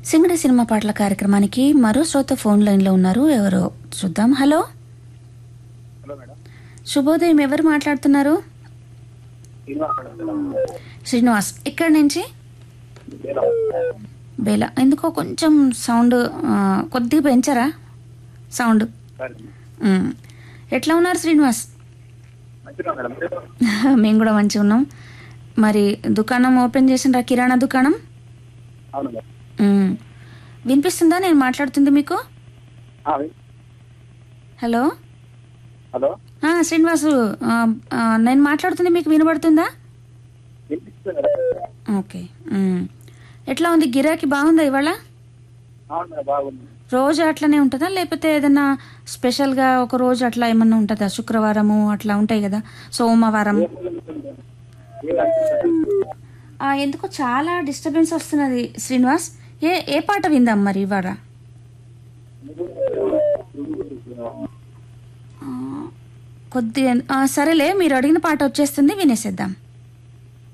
సింగడి cinema పాటల కార్యక్రమానికి మరో శ్రోత ఫోన్ లైన్లో ఉన్నారు ఎవరో చూద్దాం హలో హలో మేడం శుభోదయం ఎవరు మాట్లాడుతున్నారు శ్రీనివాస్ మేడం శ్రీనివాస్ ఇక్కడి నుంచి నేను బేలా ఎందుకో కొంచెం సౌండ్ ఆ, కొద్దిగా పెంచరా సౌండ్ సరే ఉమ్. ఎట్లా ఉన్నారు శ్రీనివాస్ మంచిగా మేడం మీరు? మేము కూడా మంచిగా ఉన్నాం మరి దుకాణం ఓపెన్ చేసిండ్రా కిరాణా దుకాణం అవును మేడం ఉమ్. వినిపిస్తుందా నేను మాట్లాడుతుంది మీకు ఆ, వి- హలో హలో ఆ, శ్రీనివాసు ఆ, ఆ, నేను మాట్లాడుతుంది మీకు వినబడుతుందా వినిపిస్తుంది మేడం ఓకే ఉమ్. ఎట్లా ఉంది గిరాకీ బాగుందా ఇవాళ అవును మేడం బాగుంది రోజు అట్లనే ఉంటుందా లేకపోతే ఏదైనా స్పెషల్గా ఒక రోజు అట్లా ఏమన్నా ఉంటుందా శుక్రవారము అట్లా ఉంటాయి కదా సోమవారం ఏ పూలు ఉంటుంది మేడం? ఏ అనిపిస్తుంది? ఆ, ఎందుకో చాలా డిస్టర్బెన్స్ వస్తున్నది శ్రీనివాస్ ఏ ఏ పాట విందాం మరి ఇవాళ ఆ, కొద్దిగా ఆ, సరేలే మీరు అడిగిన పాట వచ్చేస్తుంది వినేసేద్దాం